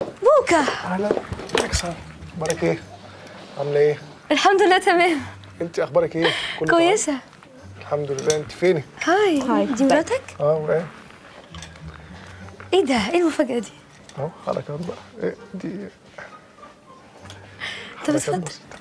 بوكا اهلا اكسر اخبارك ايه؟ عامله ايه؟ الحمد لله تمام انت اخبارك ايه؟ كله تمام؟ كويسة الحمد لله انت فيني؟ هاي هاي. دي مراتك؟ اه وايه؟ ايه ده؟ ايه المفاجأة دي؟ اهو حركات بقى ايه دي طب حركات اتفضل بسيطة.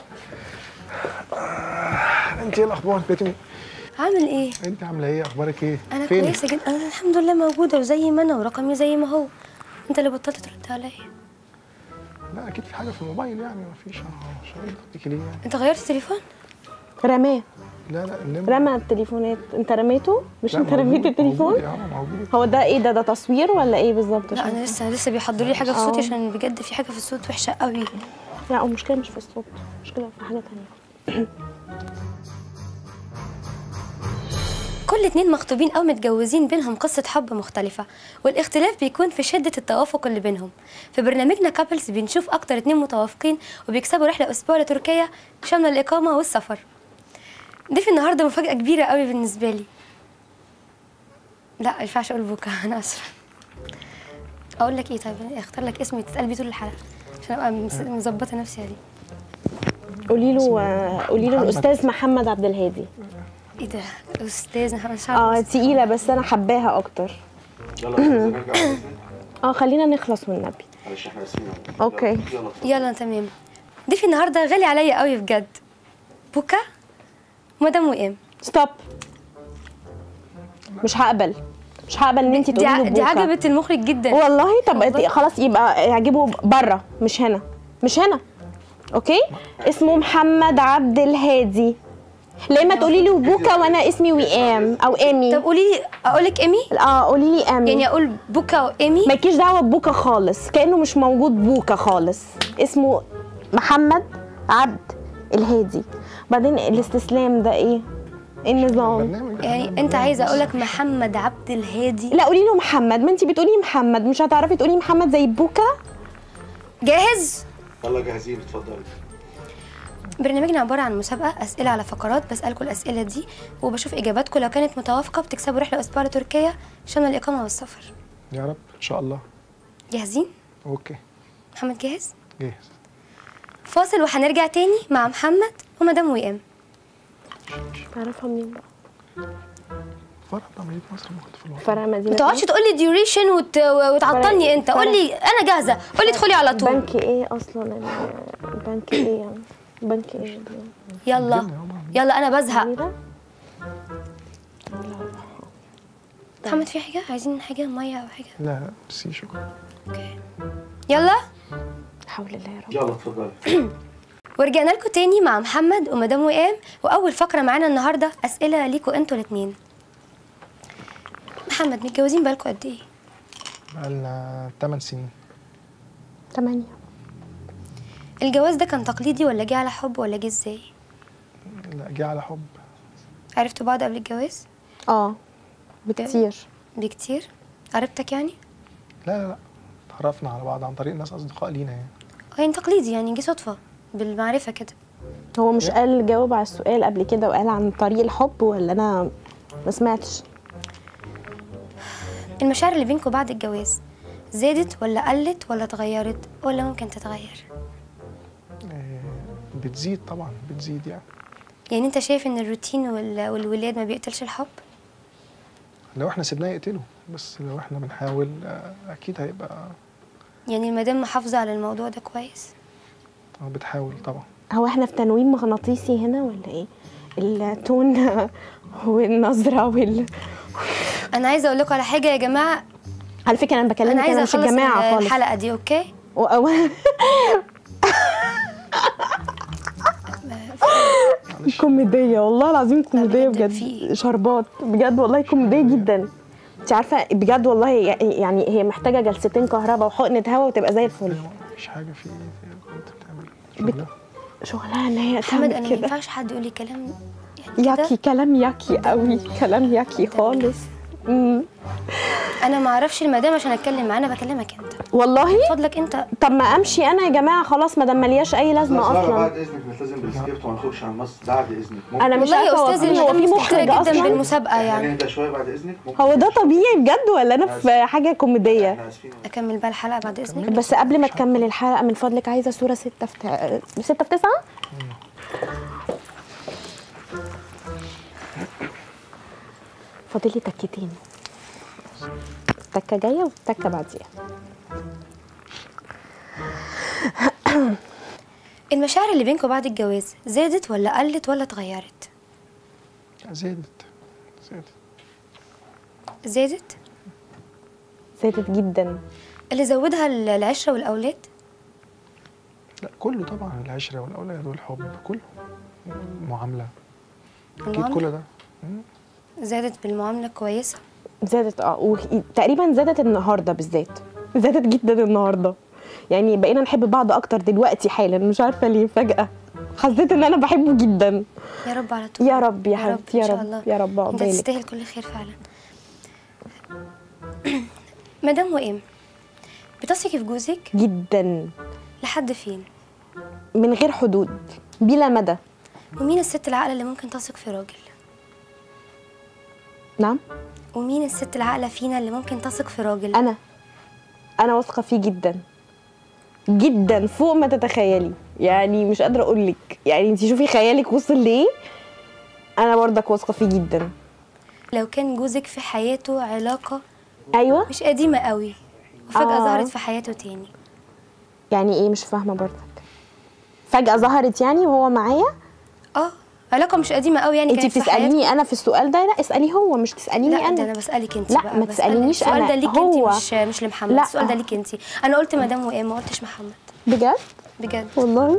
آه، انت ايه الاخبار؟ بيتي عامل ايه؟ انت عامله ايه؟ اخبارك ايه؟ انا فيني؟ كويسة جدا انا الحمد لله موجودة وزي ما انا ورقمي زي ما هو انت اللي بطلت ترد عليا لا اكيد في حاجه في الموبايل يعني ما فيش مش هرد عليكي ليه يعني؟ انت غيرت التليفون؟ رماه لا لا النمرة رمى التليفونات انت رميته مش لا، انت موجود- رميت موجود التليفون يا عم موجود هو ده ايه ده ده تصوير ولا ايه بالظبط لا انا لسه لسه بيحضروا لي حاجة في صوتي اه. عشان بجد في حاجة في الصوت وحشة قوي لا المشكله مش في الصوت المشكله في حاجه تانية كل اتنين مخطوبين أو متجوزين بينهم قصة حب مختلفة والاختلاف بيكون في شدة التوافق اللي بينهم في برنامجنا كابلز بنشوف أكتر اتنين متوافقين وبيكسبوا رحلة أسبوع لتركيا شاملة الإقامة والسفر ضيف النهاردة مفاجأة كبيرة قوي بالنسبة لي لا ما ينفعش أقول بوكا أنا آسفة أقول لك إيه طيب أختار لك اسم تتقال بيه طول الحلقة عشان أبقى مس- مظبطة نفسي عليه قولي له آه، قولي له محمد. الاستاذ محمد عبد الهادي إيه ده أستاذ محمد اه شعب تقيله بس انا حباها اكتر يلا عايزين نرجع بإذن اه خلينا نخلص والنبي معلش احنا اسفين اوكي. يلا اتفضل. يلا تمام ضيفي النهارده غالي عليا قوي بجد بوكا مدام وئام ستوب مش هقبل مش هقبل ان انت دي, تقولي ع- له دي بوكا. عجبت المخرج جدا والله طب والله. خلاص يبقى اعجبه بره مش هنا مش هنا اوكي اسمه محمد عبد الهادي ليه ما تقولي لي بوكا وانا اسمي وئام او ايمي طب قولي لي اقول لك ايمي اه قولي لي امي يعني اقول بوكا وايمي مالكيش دعوه ببوكا خالص كانه مش موجود بوكا خالص اسمه محمد عبد الهادي بعدين الاستسلام ده ايه إيه النظام برنامج يعني انت عايزه اقول لك محمد عبد الهادي لا قولي له محمد ما انت بتقولي محمد مش هتعرفي تقولي محمد زي بوكا جاهز يلا جاهزين اتفضلي برنامجنا عباره عن مسابقه اسئله على فقرات بسالكم الاسئله دي وبشوف اجاباتكم لو كانت متوافقه بتكسبوا رحله اسبوع لتركيا شامله الاقامه والسفر يا رب ان شاء الله جاهزين اوكي محمد جاهز جاهز فاصل وهنرجع تاني مع محمد ومدام وئام تعرفها منين بقى فرق عمليه مصر مختلف الوضع فرع مدينه ما تقعدش تقول لي ديوريشن وت... وتعطلني فرق- انت قول لي انا جاهزه قول لي ادخلي على طول بنك ايه اصلا ال- البنك ايه يعني بنك ايه دي؟ يلا يلا انا بزهق جميلة؟ محمد في حاجه عايزين حاجه ميه او حاجه لا لا ميرسي شكرا اوكي يلا حول الله يا رب يلا اتفضلي ورجعنا لكم تاني مع محمد ومدام وئام واول فقره معانا النهارده اسئله ليكوا انتوا الاثنين محمد متجوزين بقالكوا قد ايه بقالنا 8 سنين تمانية الجواز ده كان تقليدي ولا جه على حب ولا جه ازاي لا جه على حب عرفتوا بعض قبل الجواز اه بكتير بكتير قربتك يعني لا لا لا تعرفنا على بعض عن طريق ناس اصدقاء لينا يعني اه يعني تقليدي يعني جه صدفه بالمعرفه كده هو مش قال جاوب على السؤال قبل كده وقال عن طريق الحب ولا انا ما سمعتش المشاعر اللي بينكم بعد الجواز زادت ولا قلت ولا اتغيرت ولا ممكن تتغير آه، بتزيد طبعا بتزيد يعني يعني انت شايف ان الروتين وال- والولاد ما بيقتلش الحب لو احنا سيبناه يقتله بس لو احنا بنحاول آه، اكيد هيبقى يعني المدام محافظه على الموضوع ده كويس آه، بتحاول طبعا هو احنا في تنويم مغناطيسي هنا ولا ايه التون والنظرة وال انا عايزه اقول لكم على حاجه يا جماعه على فكرة انا بكلمك انا انا, عايزه مش اخلص الجماعة خالص الحلقه دي اوكي و... و... كوميدية والله العظيم كوميدية بجد بجد في- شربات بجد والله كوميدية جدا انت عارفة بجد والله يعني هي محتاجة جلستين كهرباء وحقنة هوا وتبقى زي الفل لا، مفيش حاجه في في كنت بتعمل بت- شغلها ان هي محمد تعمل انا ما كده ينفعش حد يقول لي كلام يعني كده ياكي كلام ياكي قوي كلام ياكي خالص مم. انا ما اعرفش المدام عشان اتكلم معاه انا بكلمك انت والله من فضلك انت طب ما امشي انا يا جماعه خلاص ما دام ملياش اي لازمه لا، سارة، اصلا بعد اذنك نلتزم بالسكريبت وما نخرجش عن النص بعد اذنك ممكن انا مش والله يا عارفه استاذي هو في المدام مستهترة مخرج جدا اصلا بالمسابقه يعني يعني نهدى شويه بعد اذنك ممكن هو ده طبيعي بجد ولا انا في حاجه كوميديه احنا اسفين اكمل بقى الحلقه بعد اذنك بس قبل ما تكمل الحلقه من فضلك عايزه صوره ستة في تع- ستة في تسعة فاضل لي تكتين تكه جايه وتكه بعديها المشاعر اللي بينكم بعد الجواز زادت ولا قلت ولا اتغيرت زادت زادت زادت زادت جدا اللي زودها ال- العشره والاولاد لا كله طبعا العشره والاولاد والحب كله المعامله اكيد المعاملة؟ كل ده مم. زادت بالمعامله كويسه زادت اه وتقريبا زادت النهارده بالذات زادت جدا النهارده يعني بقينا نحب بعض اكتر دلوقتي حالا مش عارفه ليه فجاه حسيت ان انا بحبه جدا يا رب على طول يا رب يا حبيبتي إن يا شاء رب الله. يا رب انت عقبالك تستاهل كل خير فعلا مدام وئام بتثقي في جوزك جدا لحد فين من غير حدود بلا مدى ومين الست العاقله اللي ممكن تثق في راجل نعم ومين الست العاقله فينا اللي ممكن تثق في راجل انا انا واثقه فيه جدا جدا فوق ما تتخيلي يعني مش قادره اقول لك يعني انت شوفي خيالك وصل لايه انا برضك واثقه فيه جدا لو كان جوزك في حياته علاقه ايوه مش قديمه قوي وفجاه آه. ظهرت في حياته تاني يعني ايه مش فاهمه برضك فجاه ظهرت يعني وهو معايا اه علاقه مش قديمه قوي يعني انت كانت في حياته. بتساليني انا في السؤال ده لا اساليه هو مش تساليني لا ده انا انا بسالك انت لا، بقى ما بسألك. تسألينيش السؤال أنا. ده ليك هو. انت مش مش لمحمد لا. السؤال ده ليك انت انا قلت مدام وئام ما قلتش محمد بجد بجد والله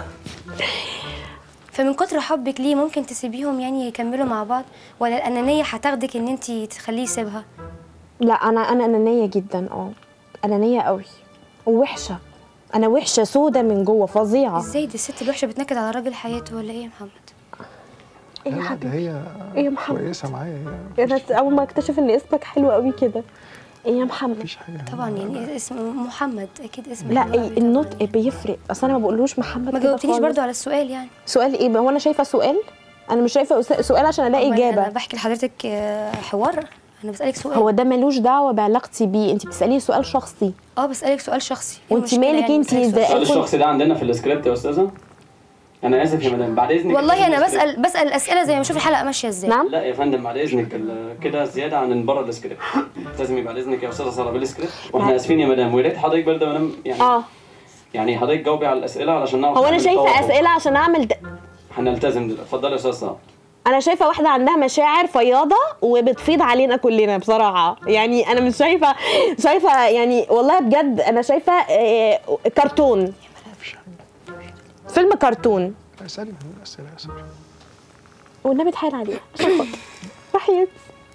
فمن كتر حبك ليه ممكن تسيبيهم يعني يكملوا مع بعض ولا الانانيه هتاخدك ان انت تخليه يسيبها لا انا انا انانيه جدا اه انانيه قوي ووحشه انا وحشه سودة من جوه فظيعه ازاي دي الست الوحشه بتنكد على راجل حياته ولا ايه يا محمد ايه لا يا لا ده حبيبي هي إيه يا محمد؟ كويسه معايا هي انا اول ما اكتشف ان اسمك حلو قوي كده ايه يا محمد مفيش حاجه طبعا يعني اسم محمد اكيد اسم لا حلو إيه قوي النطق طبعاً. بيفرق اصل انا ما بقولوش محمد ما كده جاوبتنيش خالص. برضو على السؤال يعني سؤال ايه هو انا شايفه سؤال انا مش شايفه أس- سؤال عشان الاقي أمال انا اجابه بحكي لحضرتك آه، حوار انا بسالك سؤال هو ده ملوش دعوه بعلاقتي بيه انت بتساليه سؤال شخصي اه بسالك سؤال شخصي إيه وانت المشكلة مالك يعني انت بسألك سؤال ده- السؤال كنت- الشخصي ده عندنا في السكريبت يا استاذه انا اسف يا مدام بعد اذنك والله انا السكريبت- بسال بسال اسئله زي ما اشوف الحلقه ماشيه ازاي نعم لا يا فندم بعد اذنك ال- كده زياده عن بره السكريبت لازم يبقى بعد اذنك يا استاذه ساره بالسكريبت واحنا اسفين يا مدام ويا ريت حضرتك برضه يا مدام يعني اه يعني حضرتك جاوبي على الاسئله علشان نعرف هو انا نعمل شايفه توافق. اسئله عشان اعمل ده. هنلتزم دلوقتي اتفضلي يا استاذه ساره انا شايفه واحده عندها مشاعر فياضه وبتفيض علينا كلنا بصراحه يعني انا مش شايفه شايفه يعني والله بجد انا شايفه آه، كرتون مفيش حاجه فيلم كرتون اسالي من الاسئله يا ساره والنبي اتحايل عليها عشان خاطر وحياتي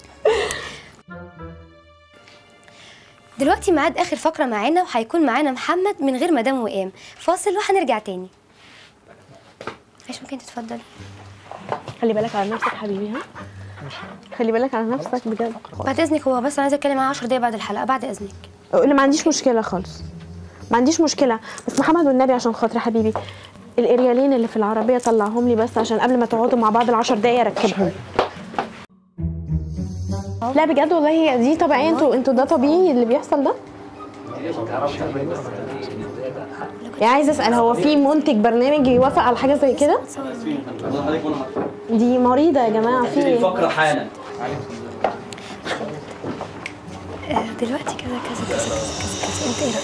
دلوقتي ميعاد اخر فقره معانا وهيكون معانا محمد من غير مدام وئام فاصل وهنرجع تاني عايش ممكن تتفضل خلي بالك على نفسك حبيبي ها خلي بالك على نفسك بجد بعد اذنك هو بس انا عايزه اتكلم معاه 10 دقايق بعد الحلقه بعد اذنك لا ما عنديش مشكله خالص ما عنديش مشكله بس محمد والنبي عشان خاطر حبيبي الاريالين اللي في العربيه طلعهم لي بس عشان قبل ما تقعدوا مع بعض العشر دقايق اركبهم لا بجد والله هي دي طبيعيه انتوا انتوا ده طبيعي اللي بيحصل ده يعني عايزه اسال هو في منتج برنامج يوافق على حاجه زي كده والله حضرتك وانا معاك. دي مريضه يا جماعه في ابتدي إيه؟ الفقره حالا آه، دلوقتي كذا كذا كذا كذا كذا كذا انت ايه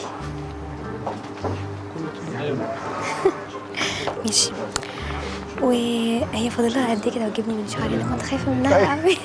رايك ماشي وهي فاضلها قد كده وتجيبني من شعري انا كنت خايفه منها قوي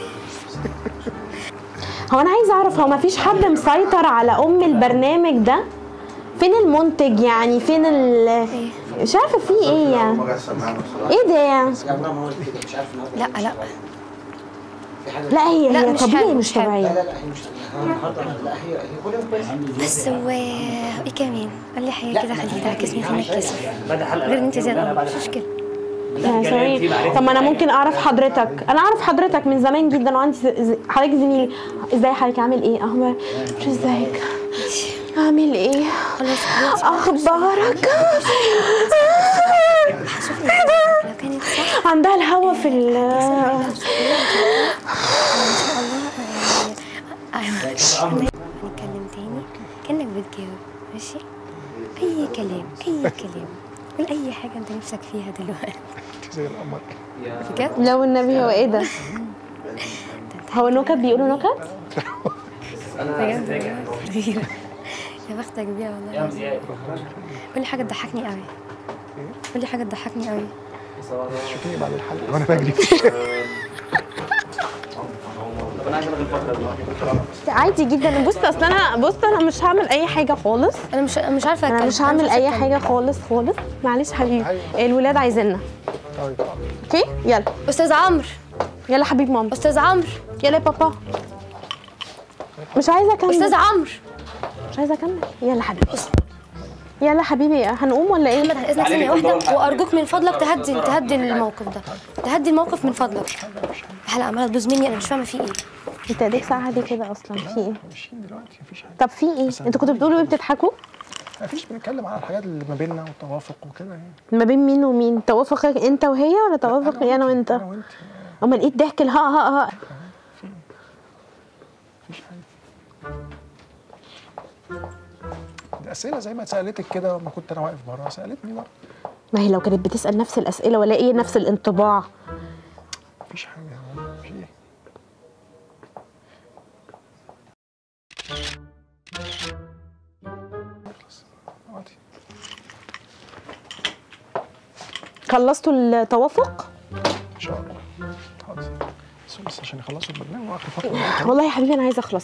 هو انا عايزه اعرف هو ما فيش حد مسيطر على ام البرنامج ده فين المنتج يعني فين ال مش عارفه في ايه يعني ما جاتش معانا بصراحه ايه ده يا جماعه ما هو كده مش عارف النهارده لا لا في حاجه لا هي لا، هي مش طبيعي حلو، مش مش حلو. لا طبيعيه لا لا هي مش أنا النهارده لا هي هي كل يوم كويسه بس و ايه كمان قال لي حاجه لا، كده ما خليكي هي- تعكسني هي في مش الكسر بعد حلقه غير ان انت لا، زياده بعد مش حلقة. مشكله يعني ثواني طب ما انا ممكن اعرف حضرتك انا اعرف حضرتك من زمان جدا وعندي ز- ز- حضرتك زميلي ازاي حضرتك عامل ايه اخبار مش ازيك عامل ايه اخبارك لو كانت صح عندها الهوا في ال هنتكلم تاني كأنك بتجاوب ماشي أي كلام أي كلام قول أي حاجة أنت نفسك فيها دلوقتي زي القمر بجد لو النبي هو ايه ده هو نكت بيقولوا نكت بجد بجد يا بختك بيها والله العظيم. قولي حاجة تضحكني قوي قولي حاجة تضحكني قوي شوفيني بعد الحلقه وانا بجري طب انا عايز الغي الفقره دي عادي جدا بص اصل انا بص انا مش هعمل اي حاجه خالص أنا مش مش عارفة انا أتكلم. مش هعمل عارفة اي أتكلم. حاجه خالص خالص معلش حبيبي أيوة. الولاد عايزيننا طيب اوكي يلا أستاذ عمرو يلا حبيب ماما أستاذ عمرو يلا يا بابا مش عايزه اكمل أستاذ عمرو مش عايزه اكمل يلا حبيبي يلا حبيبي هنقوم ولا ايه محمد على إذنك ثانية واحدة وأرجوك من فضلك تهدي تهدي الموقف ده تهدي الموقف من فضلك الحلقة عمالة تبوظ مني أنا مش فاهمة في إيه انت اديك ساعه دي كده اصلا في ايه ماشيين دلوقتي مفيش حاجه طب في ايه انتوا كنتوا بتقولوا ايه بتضحكوا مفيش بنتكلم على الحاجات اللي ما بيننا والتوافق وكده يعني ما بين مين ومين توافقك انت وهي ولا توافقي انا وانت انا وانت امال ايه الضحك الها ها ها مفيش حاجه دي اسئله زي ما سالتك كده لما كنت انا واقف بره سالتني بقى ما هي لو كانت بتسال نفس الاسئله ولا ايه نفس الانطباع مفيش حاجه في ايه خلاص، عادي. خلصتوا التوافق ان شاء الله حاضر بس بس عشان يخلصوا البرنامج واخر فتره والله يا حبيبي انا عايزه اخلص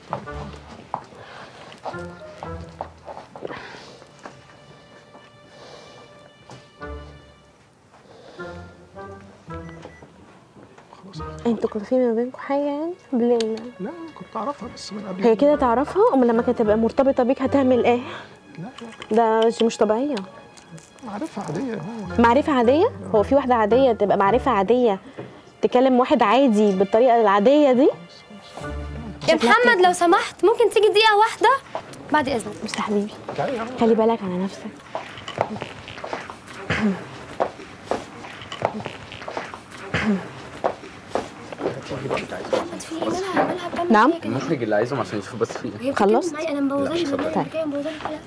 خلاص انتوا كنتوا في ما بينكم حاجه يعني بالله لا كنت اعرفها بس من قبل هي كده تعرفها امال لما كانت تبقى مرتبطه بيك هتعمل ايه لا لا ده مش طبيعيه عارفها عاديه هو معرفه عاديه هو في واحده عاديه تبقى معرفه عاديه تكلم واحد عادي بالطريقه العاديه دي يا محمد لو سمحت ممكن تيجي دقيقة واحدة بعد إذنك بس يا حبيبي تعالي يا عم. خلي بالك على نفسك محمد في إيه مالها مالها بتعمل نعم. فيا كده؟ المخرج اللي عايزهم عشان يشوفوا بس فيه هي بتتكلم خلصت؟ معايا انا مبوظاني لا، مش البرنامج طيب. بتاعي مبوظاني الحلقه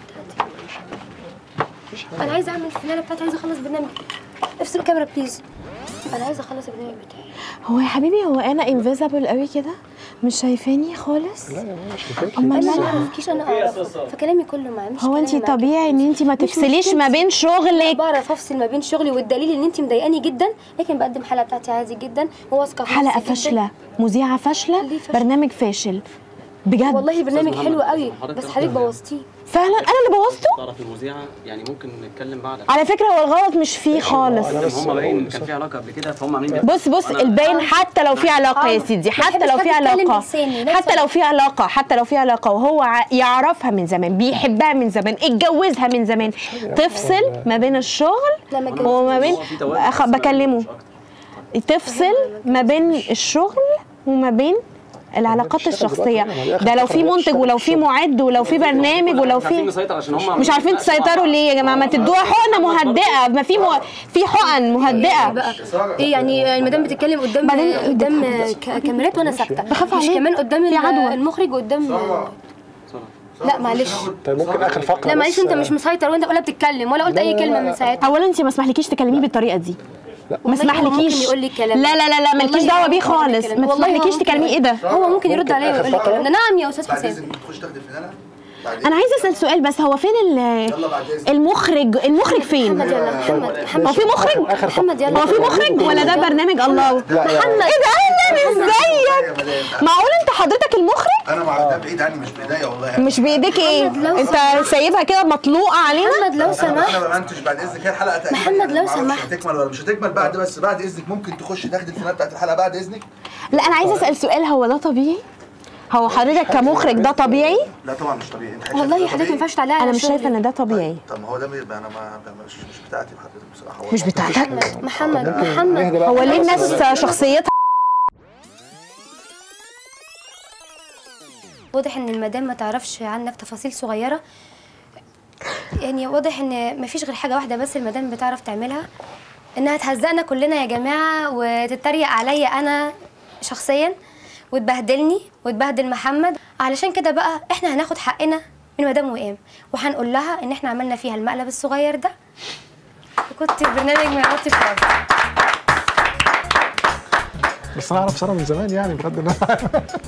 بتاعتي انا عايزه اعمل الفنانه بتاعتي عايزه اخلص البرنامج افصل الكاميرا بليز انا عايزه اخلص البرنامج بتاعي هو يا حبيبي هو انا انفيزبل قوي كده مش شايفاني خالص لا يا ماما مش شايفاكي امال انا ما مالها اعرفكيش انا اعرفه فكلامي كله معاه مش هو انت كلامي معاكي. طبيعي ان انت ما مش تفصليش مشكلتي. ما بين شغلك بعرف افصل ما بين شغلي والدليل ان انت مضايقاني جدا لكن بقدم حلقه بتاعتي عادي جدا وواثقه في حلقه نفسي جداً. فاشله مذيعه فاشله ليه فاشلة؟ برنامج فاشل بجد والله برنامج محمد، حلو قوي حضرتك بس حضرتك بوظتيه فعلا انا اللي بوظته تعرف المذيعه يعني ممكن نتكلم بعد على فكره هو الغلط مش فيه خالص هم باين كان في علاقه قبل كده فهم عاملين بص بص الباين حتى لو في علاقه يا سيدي ما حتى بحبش لو في حد يتكلم علاقه بلساني، لا حتى لو في علاقه حتى لو في علاقه وهو ع- يعرفها من زمان بيحبها من زمان اتجوزها من زمان تفصل ما بين الشغل لما اتجوزت. وما بين هو في توازن أخ... بس بكلمه مش أكتر. تفصل ما بين الشغل وما بين العلاقات الشغل الشخصيه دلوقتي يعني ده لو آخر في فترة منتج الشغل- ولو في معد ولو في برنامج ولو مش عارفين في نسيطر عشان هم مش عارفين تسيطروا ليه يا جماعه ما تدوها حقنه مهدئه ما في مو... في حقن مهدئه بقى ايه يعني المدام بتتكلم قدام بعدين قدام ك- كاميرات وانا ساكته بخاف مش عليك. كمان قدام في عدوى. المخرج وقدام لا معلش طيب ممكن اخر فقره لا معلش بس، انت آه، مش مسيطر وانت ولا بتتكلم ولا قلت لا، اي لا، كلمه لا، من لا. ساعتها اولا انت ما اسمحلكيش تكلميه بالطريقه دي ما والله هو اسمحلكيش ممكن يقول لي الكلام لا لا لا لا مالكيش والله دعوه هو بيه ممكن يقول لي خالص الكلام. ما والله هو تسمحلكيش ممكن تكلميه ايه ده هو ممكن يرد عليا ويقول لي آخر الكلام ده نعم يا استاذ بعد حسام اذنك تخش تاخد الفنانه بعد انا عايزه اسال سؤال بس هو فين ال- يلا بعد اذنك المخرج المخرج فين محمد يلا محمد هو محمد في مخرج آخر محمد يلا هو في مخرج ولا ده برنامج الله محمد ايه ده اهلا ازيك معقول انت حضرتك المخرج انا مع ده بعيد عني مش بايديا والله مش بايديك ايه محمد لو انت سايبها كده مطلوقه علينا محمد لو انا سمحت انا بمنتج بعد اذنك هي الحلقه تقريبا محمد لو معرفش سمحت. هتكمل ولا مش هتكمل بعد بس بعد اذنك ممكن تخش تاخدي الفنانه بتاعت الحلقه بعد اذنك لا انا عايزه اسال سؤال هو ده طبيعي هو حضرتك كمخرج ده طبيعي لا طبعا مش طبيعي انت والله حضرتك ما ينفعش تعلقي انا على مش شايفه شغلي. ان ده طبيعي طب ما هو ده بيبقى انا ما مش مش بتاعتي حضرتك بصراحه هو مش الموضوع بتاعتك محمد ممكن محمد نهدى بقى هو ليه خلاص. الناس شخصيتها واضح ان المدام ما تعرفش عنك تفاصيل صغيره يعني واضح ان مفيش غير حاجه واحده بس المدام بتعرف تعملها انها تهزقنا كلنا يا جماعه وتتريق عليا انا شخصيا وتبهدلني وتبهدل محمد علشان كده بقى احنا هناخد حقنا من مدام وئام وهنقول لها ان احنا عملنا فيها المقلب الصغير ده وكنت في برنامج من عطي في رابط. بس انا اعرف ساره من زمان يعني بغض النظر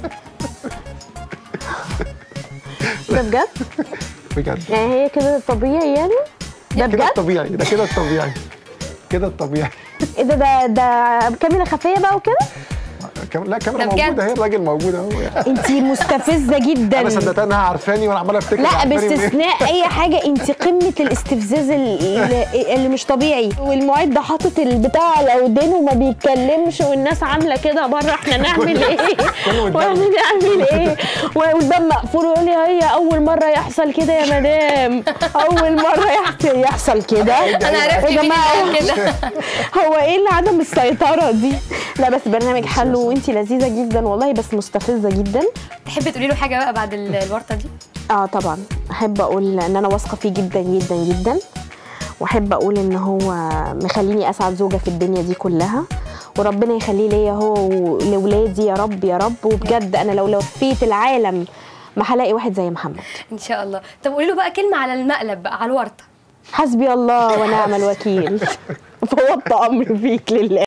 ده بجد بجد يعني هي كده طبيعي يعني ده كده بجد الطبيعي ده كده الطبيعي كده الطبيعي ايه ده ده ده كاميرا خفيه بقى وكده كام- لا كاميرا ده بجد. موجوده اهي الراجل موجود اهو انت مستفزه جدا انا صدقت انها عارفاني وانا عمال افتكر لا عارفاني منين. باستثناء اي حاجه انت قمه الاستفزاز ال- اللي مش طبيعي والمعد ده حاطط البتاع على ودانه وما بيتكلمش والناس عامله كده بره احنا نعمل ايه كله قدامه. واحنا نعمل ايه والباب مقفول ويقول لي هي اول مره يحصل كده يا مدام اول مره يحصل يحصل كده انا عرفت يا مين اللي جماعه قال كده هو ايه اللي عدم السيطره دي لا بس برنامج حلو وانت لذيذه جدا والله بس مستفزه جدا تحبي تقولي له حاجه بقى بعد ال- الورطه دي اه طبعا احب اقول ان انا واثقه فيه جدا جدا جدا واحب اقول ان هو مخليني اسعد زوجه في الدنيا دي كلها وربنا يخليه ليا هو ولولادي يا رب يا رب وبجد انا لو لفيت العالم ما هلاقي واحد زي محمد ان شاء الله طب قولي له بقى كلمه على المقلب بقى على الورطه حسبي الله ونعم الوكيل فوضت امري فيك لله